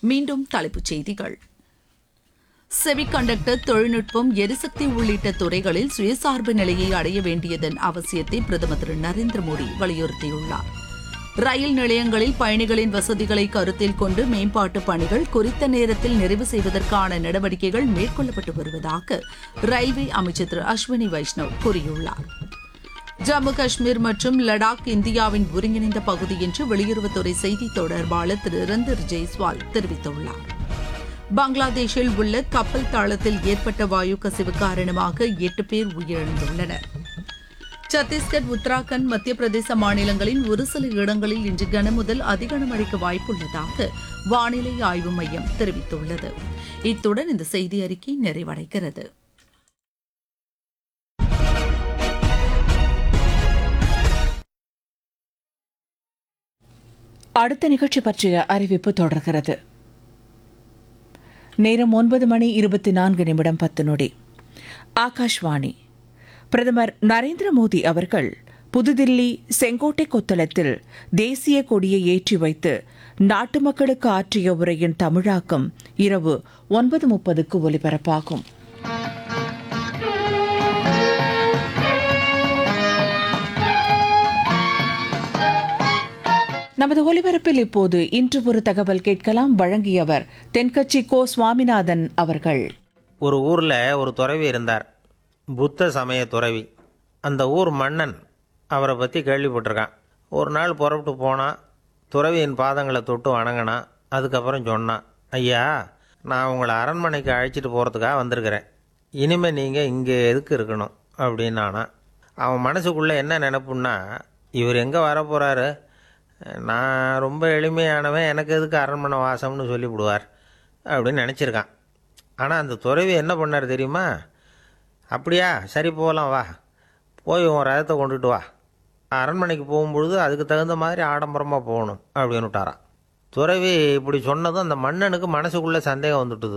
மீண்டும் தலைப்புச் செய்திகள் செமிகண்டக்டர் தொழில்நுட்பம் எரிசக்தி உள்ளிட்ட துறைகளில் சுயசார்பு நிலையை அடைய வேண்டியதன் அவசியத்தை பிரதமர் திரு நரேந்திர மோடி வலியுறுத்தியுள்ளார் ரயில் நிலையங்களில் பயணிகளின் வசதிகளை கருத்தில் கொண்டு மேம்பாட்டு பணிகள் குறித்த நேரத்தில் நிறைவு செய்வதற்கான நடவடிக்கைகள் மேற்கொள்ளப்பட்டு வருவதாக ரயில்வே அமைச்சர் திரு அஸ்வினி வைஷ்ணவ் கூறியுள்ளார் ஜம்மு காஷ்மீர் மற்றும் லடாக் இந்தியாவின் ஒருங்கிணைந்த பகுதி என்று வெளியுறவுத்துறை செய்தி தொடர்பாளர் திரு ரந்தர் ஜெய்ஸ்வால் தெரிவித்துள்ளார் பங்களாதேஷில் உள்ள கப்பல் தளத்தில் ஏற்பட்ட வாயு கசிவு காரணமாக எட்டு பேர் உயிரிழந்துள்ளனர் சத்தீஸ்கர் உத்தராகண்ட் மத்திய பிரதேச மாநிலங்களின் ஒரு சில இடங்களில் இன்று கனமுதல் அதிக கனமழைக்கு வாய்ப்புள்ளதாக வானிலை ஆய்வு மையம் தெரிவித்துள்ளது இத்துடன் இந்த செய்தி அறிக்கை நிறைவடைகிறது அடுத்த நிகழ்ச்சி பற்றிய அறிவிப்பு தொடர்கிறது நேரம் ஒன்பது மணி இருபத்தி நான்கு நிமிடம் பத்து நொடி ஆகாஷ்வாணி பிரதமர் நரேந்திர மோடி அவர்கள் புதுதில்லி செங்கோட்டை கொத்தளத்தில் தேசிய கொடியை ஏற்றி வைத்து நாட்டு மக்களுக்கு ஆற்றிய உரையின் தமிழாக்கம் இரவு ஒன்பது முப்பதுக்கு ஒலிபரப்பாகும் நமது ஒலிபரப்பில் இப்போது இன்று ஒரு தகவல் கேட்கலாம் வழங்கியவர் தென்கட்சி கோ சுவாமிநாதன் அவர்கள் ஒரு ஊரில் ஒரு துறவி இருந்தார் புத்த சமய துறவி அந்த ஊர் மன்னன் அவரை பற்றி கேள்விப்பட்டிருக்கான் ஒரு நாள் புறப்பட்டு போனான் துறவியின் பாதங்களை தொட்டு வணங்கினான் அதுக்கப்புறம் சொன்னான் ஐயா நான் உங்களை அரண்மனைக்கு அழைச்சிட்டு போகிறதுக்காக வந்திருக்கிறேன் இனிமேல் நீங்கள் இங்கே எதுக்கு இருக்கணும் அப்படின்னானா அவன் மனசுக்குள்ளே என்ன நினப்புன்னா இவர் எங்கே வரப்போகிறாரு நான் ரொம்ப எளிமையானவன் எனக்கு எதுக்கு அரண்மனை வாசம்னு சொல்லிவிடுவார் அப்படின்னு நினச்சிருக்கான் ஆனால் அந்த துறவி என்ன பண்ணார் தெரியுமா அப்படியா சரி போகலாம் வா போய் உன் ரதத்தை கொண்டுட்டு வா அரண்மனைக்கு போகும்பொழுது அதுக்கு தகுந்த மாதிரி ஆடம்பரமாக போகணும் அப்படின்னு விட்டாரான் துறவி இப்படி சொன்னதும் அந்த மன்னனுக்கு மனசுக்குள்ளே சந்தேகம் வந்துட்டுது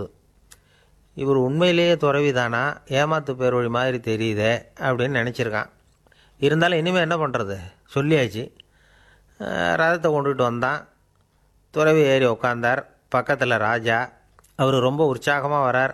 இவர் உண்மையிலேயே துறவி தானா ஏமாத்து பேர் வழி மாதிரி தெரியுதே அப்படின்னு நினச்சிருக்கான் இருந்தாலும் இனிமேல் என்ன பண்ணுறது சொல்லியாச்சு அஹ் ரதத்தை கொண்டுகிட்டு வந்தான் துறவி ஏறி உட்காந்தார் பக்கத்தில் ராஜா அவர் ரொம்ப உற்சாகமாக வரார்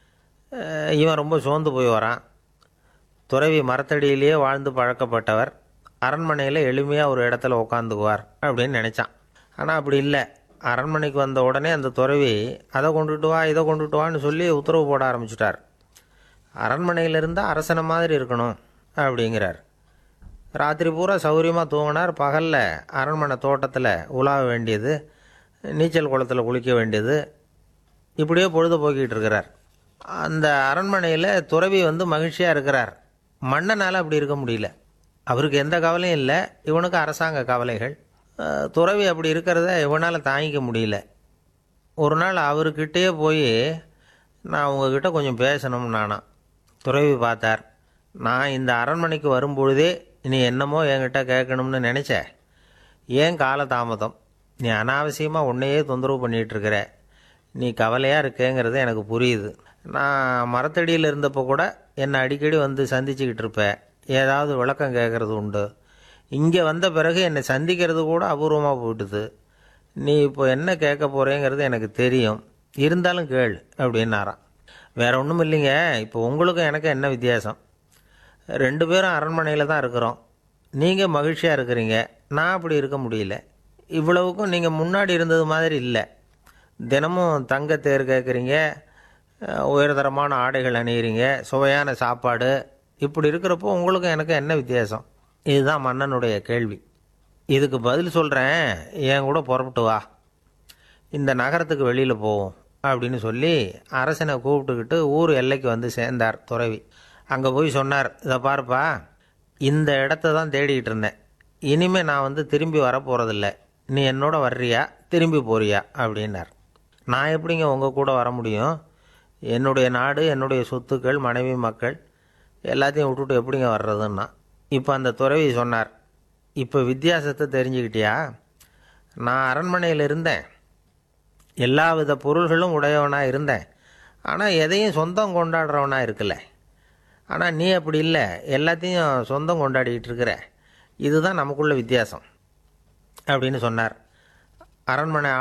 அஹ் இவன் ரொம்ப சோர்ந்து போய் வரான் துறவி மரத்தடியிலேயே வாழ்ந்து பழக்கப்பட்டவர் அரண்மனையில் எளிமையாக ஒரு இடத்துல உட்காந்துக்குவார் அப்படின்னு நினச்சான் ஆனால் அப்படி இல்லை அரண்மனைக்கு வந்த உடனே அந்த துறவி அதை கொண்டுட்டு வா இதை கொண்டுட்டு வான்னு சொல்லி உத்தரவு போட ஆரம்பிச்சிட்டார் அரண்மனையில் இருந்தால் அரசனை மாதிரி இருக்கணும் அப்படிங்கிறார் ராத்திரி பூரா சௌகரியமாக தூங்கினார் பகலில் அரண்மனை தோட்டத்தில் உலாவ வேண்டியது நீச்சல் குளத்தில் குளிக்க வேண்டியது இப்படியே பொழுது போக்கிட்டு இருக்கிறார் அந்த அரண்மனையில் துறவி வந்து மகிழ்ச்சியாக இருக்கிறார் மன்னனால் அப்படி இருக்க முடியல அவருக்கு எந்த கவலையும் இல்லை இவனுக்கு அரசாங்க கவலைகள் அஹ், துறவி அப்படி இருக்கிறத இவனால் தாங்கிக்க முடியல ஒரு நாள் அவர்கிட்டயே போய் நான் உங்ககிட்ட கொஞ்சம் பேசணும் நானா துறவி பார்த்தார் நான் இந்த அரண்மனைக்கு வரும்பொழுதே நீ என்னமோ என்கிட்ட கேட்கணும்னு நினச்ச ஏன் காலதாமதம் நீ அனாவசியமாக உன்னையே தொந்தரவு பண்ணிகிட்டு இருக்கிற நீ கவலையாக இருக்கேங்கிறது எனக்கு புரியுது நான் மரத்தடியில் இருந்தப்போ கூட என்னை அடிக்கடி வந்து சந்திச்சுக்கிட்டு இருப்ப ஏதாவது விளக்கம் கேட்குறது உண்டு இங்கே வந்த பிறகு என்னை சந்திக்கிறது கூட அபூர்வமாக போயிட்டுது நீ இப்போ என்ன கேட்க போகிறேங்கிறது எனக்கு தெரியும் இருந்தாலும் கேள் அப்படின்னாராம் வேற ஒன்றும் இல்லைங்க இப்போ உங்களுக்கும் எனக்கு என்ன வித்தியாசம் ரெண்டு பேரும் அரண்மனையில் தான் இருக்கிறோம் நீங்கள் மகிழ்ச்சியாக இருக்கிறீங்க நான் அப்படி இருக்க முடியல இவ்வளவுக்கும் நீங்கள் முன்னாடி இருந்தது மாதிரி இல்லை தினமும் தங்க தேர் கேட்குறீங்க அஹ், உயர்தரமான ஆடைகள் அணியிறீங்க சுவையான சாப்பாடு இப்படி இருக்கிறப்போ உங்களுக்கும் எனக்கு என்ன வித்தியாசம் இதுதான் மன்னனுடைய கேள்வி இதுக்கு பதில் சொல்கிறேன் என் கூட புறப்பட்டு வா இந்த நகரத்துக்கு வெளியில் போவோம் அப்படின்னு சொல்லி அரசனை கூப்பிட்டுக்கிட்டு ஊர் எல்லைக்கு வந்து சேர்ந்தார் துறவி அங்கே போய் சொன்னார் இதை பாருப்பா இந்த இடத்த தான் தேடிக்கிட்டு இருந்தேன் இனிமேல் நான் வந்து திரும்பி வரப்போகிறதில்ல நீ என்னோட வர்றியா திரும்பி போறியா அப்படின்னார் நான் எப்படிங்க உங்கள் கூட வர முடியும் என்னுடைய நாடு என்னுடைய சொத்துக்கள் மனைவி மக்கள் எல்லாத்தையும் விட்டுட்டு எப்படிங்க வர்றதுன்னா இப்போ அந்த துறவி சொன்னார் இப்போ வித்தியாசத்தை தெரிஞ்சுக்கிட்டியா நான் அரண்மனையில் இருந்தேன் எல்லா வித பொருள்களும் உடையவனாக இருந்தேன் ஆனால் எதையும் சொந்தம் கொண்டாடுறவனாக இருக்கல ஆனால் நீ அப்படி இல்லை எல்லாத்தையும் சொந்தம் கொண்டாடிக்கிட்டு இருக்கிற இதுதான் நமக்குள்ள வித்தியாசம் அப்படின்னு சொன்னார் அரண்மனை